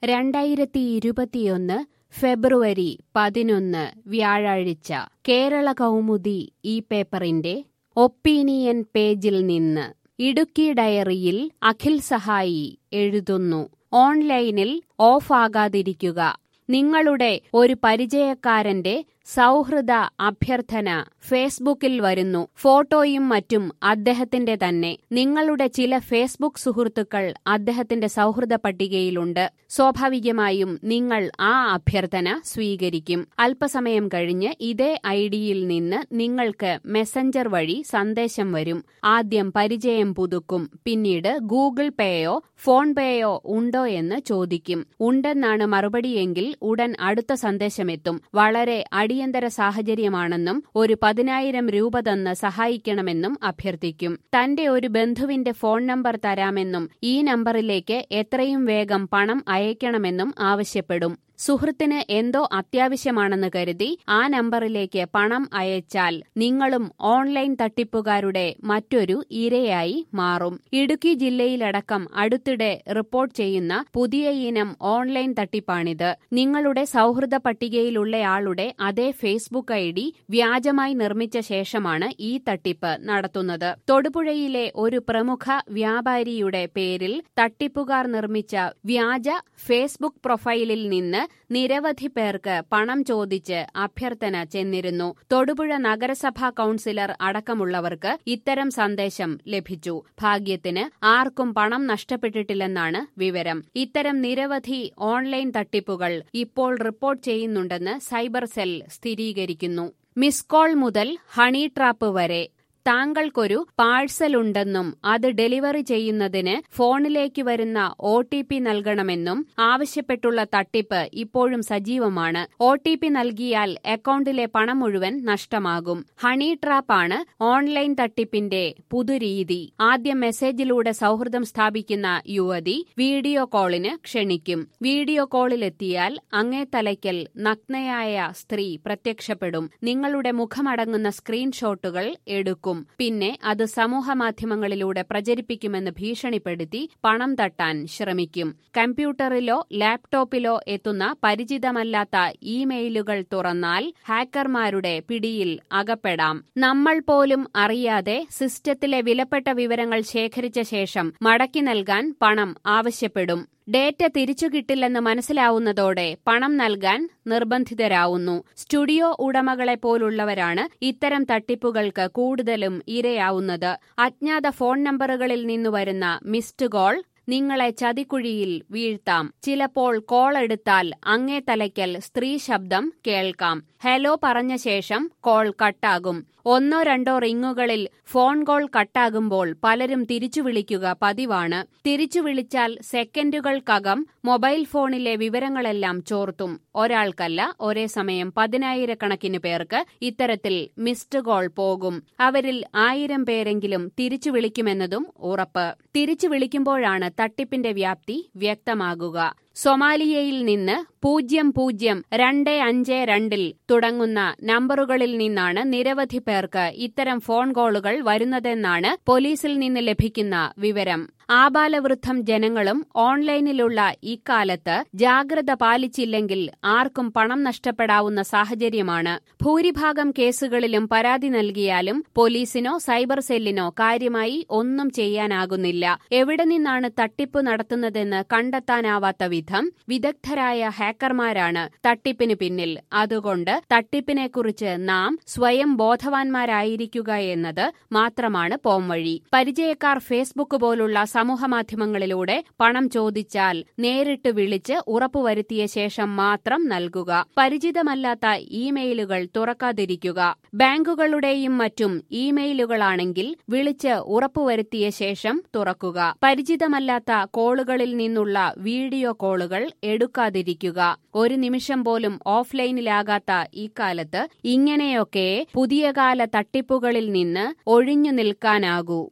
രണ്ടായിരത്തി ഇരുപത്തിയൊന്ന് ഫെബ്രുവരി പതിനൊന്ന് വ്യാഴാഴ്ച കേരള കൗമുദി ഈ പേപ്പറിന്റെ ഒപ്പീനിയൻ പേജിൽ നിന്ന് ഇടുക്കി ഡയറിയിൽ അഖിൽ സഹായി എഴുതുന്നു ഓൺലൈനിൽ ഓഫാകാതിരിക്കുക നിങ്ങളുടെ ഒരു പരിചയക്കാരന്റെ സൗഹൃദ അഭ്യർത്ഥന ഫേസ്ബുക്കിൽ വരുന്നു ഫോട്ടോയും മറ്റും അദ്ദേഹത്തിന്റെ തന്നെ നിങ്ങളുടെ ചില ഫേസ്ബുക്ക് സുഹൃത്തുക്കൾ അദ്ദേഹത്തിന്റെ സൗഹൃദ പട്ടികയിലുണ്ട് സ്വാഭാവികമായും നിങ്ങൾ ആ അഭ്യർത്ഥന സ്വീകരിക്കും അല്പസമയം കഴിഞ്ഞ് ഇതേ ഐഡിയിൽ നിന്ന് നിങ്ങൾക്ക് മെസഞ്ചർ വഴി സന്ദേശം വരും ആദ്യം പരിചയം പുതുക്കും പിന്നീട് ഗൂഗിൾ പേയോ ഫോൺ പേയോ ഉണ്ടോ എന്ന് ചോദിക്കും ഉണ്ടെന്നാണ് മറുപടിയെങ്കിൽ ഉടൻ അടുത്ത സന്ദേശമെത്തും വളരെ അടിയന്തര സാഹചര്യമാണെന്നും ഒരു പതിനായിരം രൂപ തന്ന് സഹായിക്കണമെന്നും അഭ്യർത്ഥിക്കും തന്റെ ഒരു ബന്ധുവിന്റെ ഫോൺ നമ്പർ തരാമെന്നും ഈ നമ്പറിലേക്ക് എത്രയും വേഗം പണം അയക്കണമെന്നും ആവശ്യപ്പെടും സുഹൃത്തിന് എന്തോ അത്യാവശ്യമാണെന്ന് കരുതി ആ നമ്പറിലേക്ക് പണം അയച്ചാൽ നിങ്ങളും ഓൺലൈൻ തട്ടിപ്പുകാരുടെ മറ്റൊരു ഇരയായി മാറും ഇടുക്കി ജില്ലയിലടക്കം അടുത്തിടെ റിപ്പോർട്ട് ചെയ്യുന്ന പുതിയ ഇനം ഓൺലൈൻ തട്ടിപ്പാണിത് നിങ്ങളുടെ സൗഹൃദ പട്ടികയിലുള്ളയാളുടെ അതേ ഫേസ്ബുക്ക് ഐ ഡി വ്യാജമായി നിർമ്മിച്ച ശേഷമാണ് ഈ തട്ടിപ്പ് നടത്തുന്നത് തൊടുപുഴയിലെ ഒരു പ്രമുഖ വ്യാപാരിയുടെ പേരിൽ തട്ടിപ്പുകാർ നിർമ്മിച്ച വ്യാജ ഫേസ്ബുക്ക് പ്രൊഫൈലിൽ നിന്ന് നിരവധി പേർക്ക് പണം ചോദിച്ച് അഭ്യർത്ഥന ചെന്നിരുന്നു തൊടുപുഴ നഗരസഭാ കൌൺസിലർ അടക്കമുള്ളവർക്ക് ഇത്തരം സന്ദേശം ലഭിച്ചു ഭാഗ്യത്തിന് ആർക്കും പണം നഷ്ടപ്പെട്ടിട്ടില്ലെന്നാണ് വിവരം ഇത്തരം നിരവധി ഓൺലൈൻ തട്ടിപ്പുകൾ ഇപ്പോൾ റിപ്പോർട്ട് ചെയ്യുന്നുണ്ടെന്ന് സൈബർ സെൽ സ്ഥിരീകരിക്കുന്നു മിസ് കോൾ മുതൽ ഹണി ട്രാപ്പ് വരെ താങ്കൾക്കൊരു പാഴ്സൽ ഉണ്ടെന്നും അത് ഡെലിവറി ചെയ്യുന്നതിന് ഫോണിലേക്ക് വരുന്ന ഒ ടി പി നൽകണമെന്നും ആവശ്യപ്പെട്ടുള്ള തട്ടിപ്പ് ഇപ്പോഴും സജീവമാണ് ഒ ടി പി നൽകിയാൽ അക്കൗണ്ടിലെ പണം മുഴുവൻ നഷ്ടമാകും ഹണി ട്രാപ്പാണ് ഓൺലൈൻ തട്ടിപ്പിന്റെ പുതുരീതി ആദ്യം മെസ്സേജിലൂടെ സൗഹൃദം സ്ഥാപിക്കുന്ന യുവതി വീഡിയോ കോളിന് ക്ഷണിക്കും വീഡിയോ കോളിലെത്തിയാൽ അങ്ങേ തലയ്ക്കൽ നഗ്നയായ സ്ത്രീ പ്രത്യക്ഷപ്പെടും നിങ്ങളുടെ മുഖമടങ്ങുന്ന സ്ക്രീൻഷോട്ടുകൾ എടുക്കും പിന്നെ അത് സമൂഹമാധ്യമങ്ങളിലൂടെ പ്രചരിപ്പിക്കുമെന്ന് ഭീഷണിപ്പെടുത്തി പണം തട്ടാൻ ശ്രമിക്കും കമ്പ്യൂട്ടറിലോ ലാപ്ടോപ്പിലോ എത്തുന്ന പരിചിതമല്ലാത്ത ഇമെയിലുകൾ തുറന്നാൽ ഹാക്കർമാരുടെ പിടിയിൽ അകപ്പെടാം നമ്മൾ പോലും അറിയാതെ സിസ്റ്റത്തിലെ വിലപ്പെട്ട വിവരങ്ങൾ ശേഖരിച്ച ശേഷം മടക്കി നൽകാൻ പണം ആവശ്യപ്പെടും ഡേറ്റ തിരിച്ചു കിട്ടില്ലെന്ന് മനസ്സിലാവുന്നതോടെ പണം നൽകാൻ നിർബന്ധിതരാവുന്നു സ്റ്റുഡിയോ ഉടമകളെ പോലുള്ളവരാണ് ഇത്തരം തട്ടിപ്പുകൾക്ക് കൂടുതലും ഇരയാവുന്നത് അജ്ഞാത ഫോൺ നമ്പറുകളിൽ നിന്നു വരുന്ന മിസ്ഡ് കോൾ നിങ്ങളെ ചതിക്കുഴിയിൽ വീഴ്ത്താം ചിലപ്പോൾ കോൾ എടുത്താൽ അങ്ങേ തലയ്ക്കൽ സ്ത്രീ ശബ്ദം കേൾക്കാം ഹലോ പറഞ്ഞ ശേഷം കോൾ കട്ടാകും ഒന്നോ രണ്ടോ റിങ്ങുകളിൽ ഫോൺ കോൾ കട്ടാകുമ്പോൾ പലരും തിരിച്ചു വിളിക്കുക പതിവാണ് തിരിച്ചു വിളിച്ചാൽ സെക്കൻഡുകൾക്കകം മൊബൈൽ ഫോണിലെ വിവരങ്ങളെല്ലാം ചോർത്തും ഒരാൾക്കല്ല ഒരേ സമയം പതിനായിരക്കണക്കിന് പേർക്ക് ഇത്തരത്തിൽ മിസ്ഡ് കോൾ പോകും അവരിൽ ആയിരം പേരെങ്കിലും തിരിച്ചു വിളിക്കുമെന്നതും ഉറപ്പ് തിരിച്ചു വിളിക്കുമ്പോഴാണ് തട്ടിപ്പിന്റെ വ്യാപ്തി വ്യക്തമാകുക സൊമാലിയയിൽ നിന്ന് പൂജ്യം പൂജ്യം രണ്ട് അഞ്ച് രണ്ടിൽ തുടങ്ങുന്ന നമ്പറുകളിൽ നിന്നാണ് നിരവധി പേർക്ക് ഇത്തരം ഫോൺ കോളുകൾ വരുന്നതെന്നാണ് പോലീസിൽ നിന്ന് ലഭിക്കുന്ന വിവരം ആബാലവൃദ്ധം ജനങ്ങളും ഓൺലൈനിലുള്ള ഇക്കാലത്ത് ജാഗ്രത പാലിച്ചില്ലെങ്കിൽ ആർക്കും പണം നഷ്ടപ്പെടാവുന്ന സാഹചര്യമാണ് ഭൂരിഭാഗം കേസുകളിലും പരാതി നൽകിയാലും പോലീസിനോ സൈബർ സെല്ലിനോ കാര്യമായി ഒന്നും ചെയ്യാനാകുന്നില്ല എവിടെ നിന്നാണ് തട്ടിപ്പ് നടത്തുന്നതെന്ന് കണ്ടെത്താനാവാത്ത വിധം വിദഗ്ധരായ ഹാക്കർമാരാണ് തട്ടിപ്പിന് പിന്നിൽ അതുകൊണ്ട് തട്ടിപ്പിനെക്കുറിച്ച് നാം സ്വയം ബോധവാന്മാരായിരിക്കുക എന്നത് മാത്രമാണ് പോംവഴി പരിചയക്കാർ ഫേസ്ബുക്ക് പോലുള്ള സമൂഹമാധ്യമങ്ങളിലൂടെ പണം ചോദിച്ചാൽ നേരിട്ട് വിളിച്ച് ഉറപ്പുവരുത്തിയ ശേഷം മാത്രം നൽകുക പരിചിതമല്ലാത്ത ഇമെയിലുകൾ തുറക്കാതിരിക്കുക ബാങ്കുകളുടെയും മറ്റും ഇമെയിലുകളാണെങ്കിൽ വിളിച്ച് ഉറപ്പുവരുത്തിയ ശേഷം തുറക്കുക പരിചിതമല്ലാത്ത കോളുകളിൽ നിന്നുള്ള വീഡിയോ കോളുകൾ എടുക്കാതിരിക്കുക ഒരു നിമിഷം പോലും ഓഫ്ലൈനിലാകാത്ത ഇക്കാലത്ത് ഇങ്ങനെയൊക്കെ പുതിയ കാല തട്ടിപ്പുകളിൽ നിന്ന് ഒഴിഞ്ഞു നിൽക്കാനാകൂ